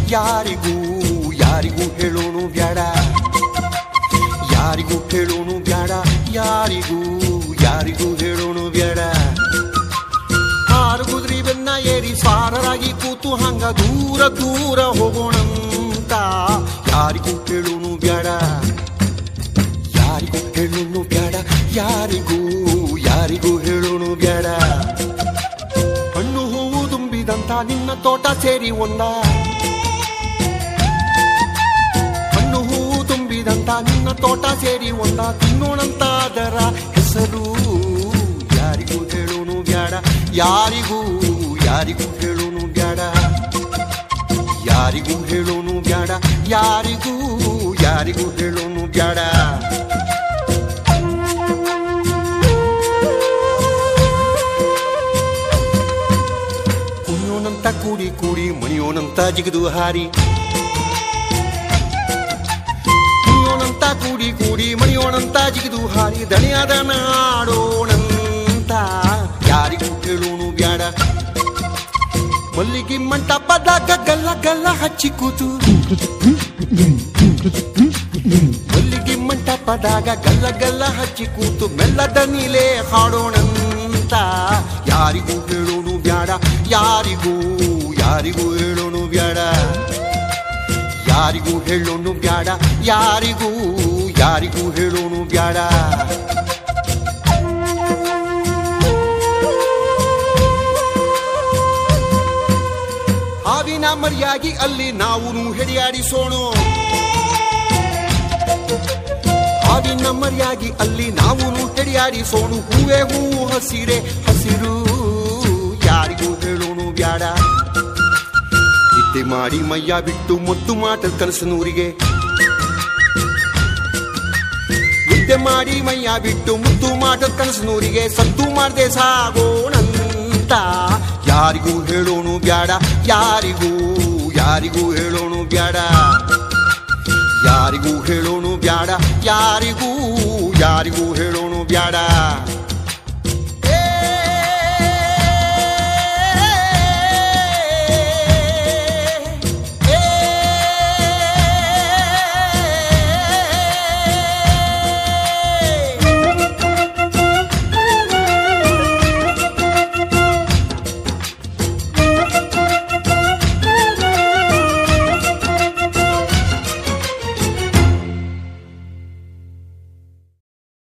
ಯಾರಿಗೂ ಯಾರಿಗೂ ಹೇಳೋನು ಬ್ಯಾಡ ಯಾರಿಗೂ ಹೇಳೋನು ಬ್ಯಾಡ ಯಾರಿಗೂ ಯಾರಿಗೂ ಹೇಳೋನು ಬ್ಯಾಡ ಆರು ಕುದುರೆ ಬೆನ್ನ ಏರಿ ಸ್ವಾರರಾಗಿ ಕೂತು ಹಂಗ ದೂರ ದೂರ ಹೋಗೋಣಂತ ಯಾರಿಗೂ ಹೇಳೋನು ಬ್ಯಾಡ ಯಾರಿಗೂ ಹೇಳೋನು ಬ್ಯಾಡ ಯಾರಿಗೂ ಯಾರಿಗೂ ಹೇಳೋನು ಬ್ಯಾಡ ಹಣ್ಣು ಹೂವು ತುಂಬಿದಂತ ನಿನ್ನ ತೋಟ ಸೇರಿ ಒಂದ ಹಣ್ಣು ಹೂವು ತುಂಬಿದಂತ ನಿನ್ನ ತೋಟ ಸೇರಿ ಒಂದ ತಿನ್ನೋಣಂತ ಅದರ ಹೆಸರು ಯಾರಿಗೂ ಹೇಳೋನು ಬ್ಯಾಡ ಯಾರಿಗೂ ಯಾರಿಗೂ ಹೇಳೋನು ಬ್ಯಾಡ ಯಾರಿಗೂ ಹೇಳೋನು ಬ್ಯಾಡ ಯಾರಿಗೂ ಯಾರಿಗೂ ಹೇಳೋನು ಬ್ಯಾಡ ಕುಣಿಯೋನಂತ ಕೂಡಿ ಕೂಡಿ ಮಣಿಯೋನಂತ ಜಿಗಿದು ಹಾರಿ ಕುಣಿಯೋನಂತ ಕೂಡಿ ಕೂಡಿ ಮಣಿಯೋನಂತ ಜಿಗಿದು ಹಾರಿ ದಣಿಯಾದ ನಾಡೋಣಂತ ಯಾರಿಗೂ ಹೇಳೋನು ಬ್ಯಾಡ ಮಲ್ಲಿಗೆ ಮಂಟಪದಾಗ ಗಲ್ಲ ಗಲ್ಲ ಹಚ್ಚಿ ಕೂತು ಮಲ್ಲಿಗೆ ಮಂಟಪದಾಗ ಗಲ್ಲ ಗಲ್ಲ ಹಚ್ಚಿ ಕೂತು ಮೆಲ್ಲದ ನೀಲೇ ಹಾಡೋಣಂತ ಯಾರಿಗೂ ಹೇಳೋನು ಬ್ಯಾಡ ಯಾರಿಗೂ ಯಾರಿಗೂ ಹೇಳೋನು ಬ್ಯಾಡ ಯಾರಿಗೂ ಹೇಳೋನು ಬ್ಯಾಡ ಯಾರಿಗೂ ಯಾರಿಗೂ ಹೇಳೋನು ಬ್ಯಾಡ ಹಾವಿನ ಮರಿಯಾಗಿ ಅಲ್ಲಿ ನಾವು ಹೆಡಿಯಾಡಿಸೋಣ ಹಾವಿನ ಮರಿಯಾಗಿ ಅಲ್ಲಿ ನಾವು ಹೆಡಿಯಾಡಿಸೋಣ ಹೂವೇ ಹೂವು ಹಸಿರೆ ಹಸಿರು ಯಾರಿಗೂ ಹೇಳೋನು ಬ್ಯಾಡ ನಿದ್ದೆ ಮಾಡಿ ಮೈಯ ಬಿಟ್ಟು ಮುತ್ತು ಮಾಟ ಕನಸನೂರಿಗೆ ನಿದ್ದೆ ಮಾಡಿ ಮೈಯ ಬಿಟ್ಟು ಮುತ್ತು ಮಾಟ ಕನಸನೂರಿಗೆ ಸತ್ತು ಮಾಡದೆ ಸಾಗೋಣಂತ ಯಾರಿಗೂ ಹೇಳೋನು ಬ್ಯಾಡ ಯಾರಿಗೂ ಯಾರಿಗೂ ಹೇಳೋನು ಬ್ಯಾಡ ಯಾರಿಗೂ ಹೇಳೋನು ಬ್ಯಾಡ ಯಾರಿಗೂ ಯಾರಿಗೂ ಹೇಳೋನು ಬ್ಯಾಡ